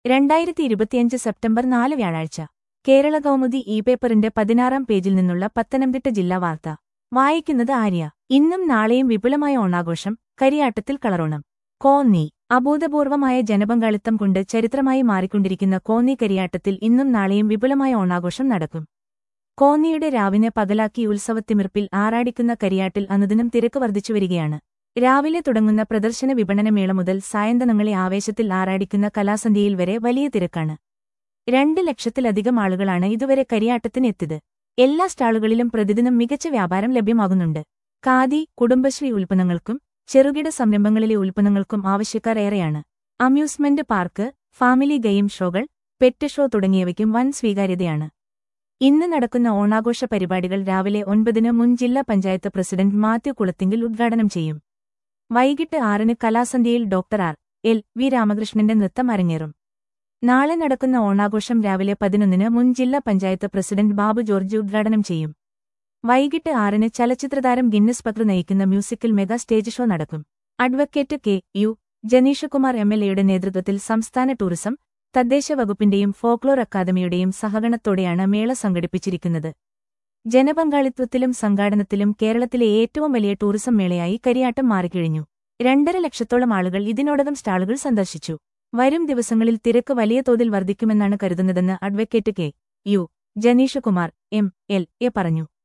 രണ്ടായിരത്തി ഇരുപത്തിയഞ്ച് സെപ്റ്റംബർ നാല് വ്യാഴാഴ്ച കേരള കൗമുദി ഇ പേപ്പറിന്റെ പതിനാറാം പേജിൽ നിന്നുള്ള പത്തനംതിട്ട ജില്ലാ വാർത്ത വായിക്കുന്നത് ആര്യ ഇന്നും നാളെയും വിപുലമായ ഓണാഘോഷം കരിയാട്ടത്തിൽ കളറോണം കോന്നി അഭൂതപൂർവമായ ജനപങ്കാളിത്തം കൊണ്ട് ചരിത്രമായി മാറിക്കൊണ്ടിരിക്കുന്ന കോന്നി കരിയാട്ടത്തിൽ ഇന്നും നാളെയും വിപുലമായ ഓണാഘോഷം നടക്കും കോന്നിയുടെ രാവിനെ പകലാക്കി ഉത്സവത്തിമിർപ്പിൽ ആറാടിക്കുന്ന കരിയാട്ടിൽ അനുദിനം തിരക്ക് വർദ്ധിച്ചുവരികയാണ് രാവിലെ തുടങ്ങുന്ന പ്രദർശന വിപണനമേള മുതൽ സായന്തനങ്ങളെ ആവേശത്തിൽ ആറാടിക്കുന്ന കലാസന്ധ്യയിൽ വരെ വലിയ തിരക്കാണ് രണ്ട് ലക്ഷത്തിലധികം ആളുകളാണ് ഇതുവരെ കരിയാട്ടത്തിന് എത്തിയത് എല്ലാ സ്റ്റാളുകളിലും പ്രതിദിനം മികച്ച വ്യാപാരം ലഭ്യമാകുന്നുണ്ട് ഖാദി കുടുംബശ്രീ ഉൽപ്പന്നങ്ങൾക്കും ചെറുകിട സംരംഭങ്ങളിലെ ഉൽപ്പന്നങ്ങൾക്കും ആവശ്യക്കാർ ഏറെയാണ് അമ്യൂസ്മെന്റ് പാർക്ക് ഫാമിലി ഗെയിം ഷോകൾ പെറ്റ് ഷോ തുടങ്ങിയവയ്ക്കും വൻ സ്വീകാര്യതയാണ് ഇന്ന് നടക്കുന്ന ഓണാഘോഷ പരിപാടികൾ രാവിലെ ഒൻപതിന് മുൻ ജില്ലാ പഞ്ചായത്ത് പ്രസിഡന്റ് മാത്യു കുളത്തിങ്കിൽ ഉദ്ഘാടനം ചെയ്യും വൈകിട്ട് ആറിന് കലാസന്ധ്യയിൽ ഡോക്ടർ ആർ എൽ വി രാമകൃഷ്ണന്റെ നൃത്തം അരങ്ങേറും നാളെ നടക്കുന്ന ഓണാഘോഷം രാവിലെ പതിനൊന്നിന് മുൻ ജില്ലാ പഞ്ചായത്ത് പ്രസിഡന്റ് ബാബു ജോർജ് ഉദ്ഘാടനം ചെയ്യും വൈകിട്ട് ആറിന് ചലച്ചിത്രതാരം ഗിന്നസ് പക്രു നയിക്കുന്ന മ്യൂസിക്കൽ മെഗാ സ്റ്റേജ് ഷോ നടക്കും advocate K U Janeeshkumar M L എയുടെ നേതൃത്വത്തിൽ സംസ്ഥാന ടൂറിസം തദ്ദേശ വകുപ്പിന്റെയും ഫോക്ലോർ അക്കാദമിയുടെയും സഹകരണത്തോടെയാണ് മേള സംഘടിപ്പിച്ചിരിക്കുന്നത് ജനപങ്കാളിത്വത്തിലും സംഘാടനത്തിലും കേരളത്തിലെ ഏറ്റവും വലിയ ടൂറിസം മേളയായി കരിയാട്ടം മാറിക്കഴിഞ്ഞു രണ്ടര ലക്ഷത്തോളം ആളുകൾ ഇതിനോടകം സ്റ്റാളുകൾ സന്ദർശിച്ചു വരും ദിവസങ്ങളിൽ തിരക്ക് വലിയ തോതിൽ വർദ്ധിക്കുമെന്നാണ് കരുതുന്നതെന്ന് advocate K U Janeeshkumar M L A പറഞ്ഞു